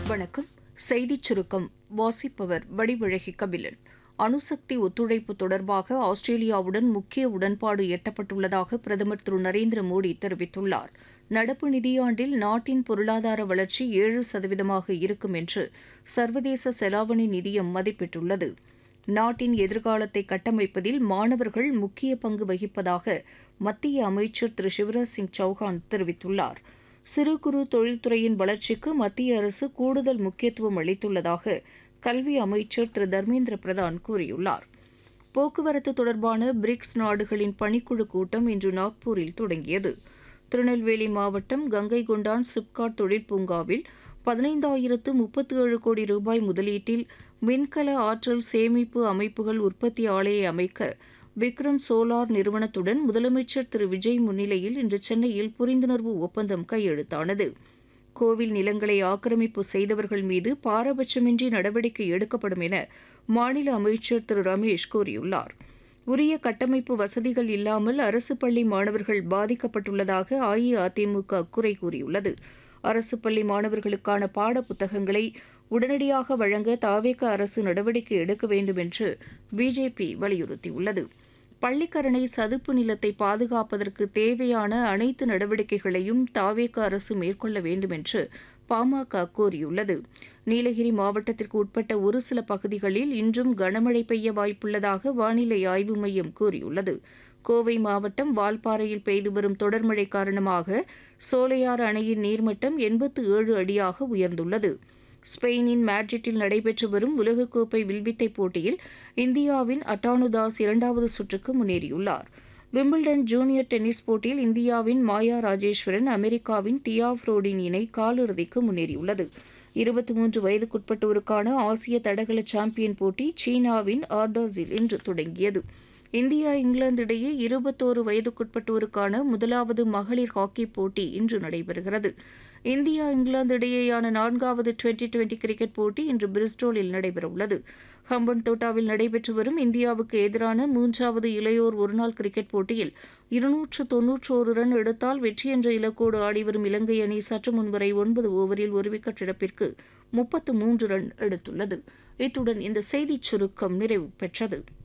வணக்கம் செய்திச் சுருக்கம் வாசிப்பவர் வடிவழகி கபிலன் அணுசக்தி ஒத்துழைப்பு தொடர்பாக ஆஸ்திரேலியாவுடன் முக்கிய உடன்பாடு எட்டப்பட்டுள்ளதாக பிரதமர் திரு நரேந்திர மோடி தெரிவித்துள்ளார் நடப்பு நிதியாண்டில் நாட்டின் பொருளாதார வளர்ச்சி ஏழு சதவீதமாக இருக்கும் என்று சர்வதேச செலாவணி நிதியம் மதிப்பிட்டுள்ளது நாட்டின் எதிர்காலத்தை கட்டமைப்பதில் மாணவர்கள் முக்கிய பங்கு வகிப்பதாக மத்திய அமைச்சர் திரு சிவராஜ் சிங் சௌஹான் தெரிவித்துள்ளார் சிறு குறு தொழில்துறையின் வளர்ச்சிக்கு மத்திய அரசு கூடுதல் முக்கியத்துவம் அளித்துள்ளதாக கல்வி அமைச்சர் திரு தர்மேந்திர பிரதான் கூறியுள்ளார் போக்குவரத்து தொடர்பான பிரிக்ஸ் நாடுகளின் பணிக்குழு கூட்டம் இன்று நாக்பூரில் தொடங்கியது திருநெல்வேலி மாவட்டம் கங்கை கொண்டான் சிப்காட் தொழிற்பூங்காவில் பதினைந்தாயிரத்து முப்பத்தி ஏழு கோடி ரூபாய் முதலீட்டில் மின்கல ஆற்றல் சேமிப்பு அமைப்புகள் உற்பத்தி ஆலையை அமைக்க விக்ரம் சோலார் நிறுவனத்துடன் முதலமைச்சர் திரு விஜய் முன்னிலையில் இன்று சென்னையில் புரிந்துணர்வு ஒப்பந்தம் கையெழுத்தானது கோவில் நிலங்களை ஆக்கிரமிப்பு செய்தவர்கள் மீது பாரபட்சமின்றி நடவடிக்கை எடுக்கப்படும் என மாநில அமைச்சர் திரு ரமேஷ் கூறியுள்ளார் உரிய கட்டமைப்பு வசதிகள் இல்லாமல் அரசு பள்ளி மாணவர்கள் பாதிக்கப்பட்டுள்ளதாக அஇஅதிமுக குறை கூறியுள்ளது அரசு பள்ளி மாணவர்களுக்கான பாட புத்தகங்களை உடனடியாக வழங்க தாவேக அரசு நடவடிக்கை எடுக்க வேண்டும் என்று பிஜேபி வலியுறுத்தியுள்ளது பள்ளிக்கரணை சதுப்பு நிலத்தை பாதுகாப்பதற்கு தேவையான அனைத்து நடவடிக்கைகளையும் தாவேக அரசு மேற்கொள்ள வேண்டும் என்று பாமக கோரியுள்ளது நீலகிரி மாவட்டத்திற்கு உட்பட்ட ஒரு சில பகுதிகளில் இன்றும் கனமழை பெய்ய வாய்ப்புள்ளதாக வானிலை ஆய்வு மையம் கூறியுள்ளது கோவை மாவட்டம் வால்பாறையில் பெய்து வரும் தொடர் மழை காரணமாக சோலையாறு அணையின் நீர்மட்டம் எண்பத்து ஏழு அடியாக உயர்ந்துள்ளது ஸ்பெயினின் மேட்ரிட்டில் நடைபெற்று வரும் உலகக்கோப்பை வில்வித்தை போட்டியில் இந்தியாவின் அட்டானுதாஸ் இரண்டாவது சுற்றுக்கு முன்னேறியுள்ளார் விம்பிள்டன் ஜூனியர் டென்னிஸ் போட்டியில் இந்தியாவின் மாயா ராஜேஸ்வரன் அமெரிக்காவின் தியா ஃப்ரோடின் இணை காலிறுதிக்கு முன்னேறியுள்ளது இருபத்தி மூன்று வயதுக்குட்பட்டோருக்கான ஆசிய தடகள சாம்பியன் போட்டி சீனாவின் ஆர்டாஸில் இன்று தொடங்கியது இந்தியா இங்கிலாந்து இடையே இருபத்தோரு வயதுக்குட்பட்டோருக்கான முதலாவது மகளிர் ஹாக்கி போட்டி இன்று நடைபெறுகிறது இந்தியா இங்கிலாந்து இடையேயான நான்காவது டுவெண்டி டுவெண்டி கிரிக்கெட் போட்டி இன்று பிரிஸ்டோலில் நடைபெறவுள்ளது ஹம்பன் தோட்டாவில் நடைபெற்று வரும் இந்தியாவுக்கு எதிரான மூன்றாவது இளையோர் ஒருநாள் கிரிக்கெட் போட்டியில் இருநூற்று தொன்னூற்றோரு ரன் எடுத்தால் வெற்றி என்ற இலக்கோடு ஆடிவரும் இலங்கை அணி சற்று முன்வரை ஒன்பது ஓவரில் ஒரு விக்கெட் இழப்பிற்கு முப்பத்து மூன்று ரன் எடுத்துள்ளது இத்துடன் இந்த செய்திச் சுருக்கம் நிறைவு பெற்றது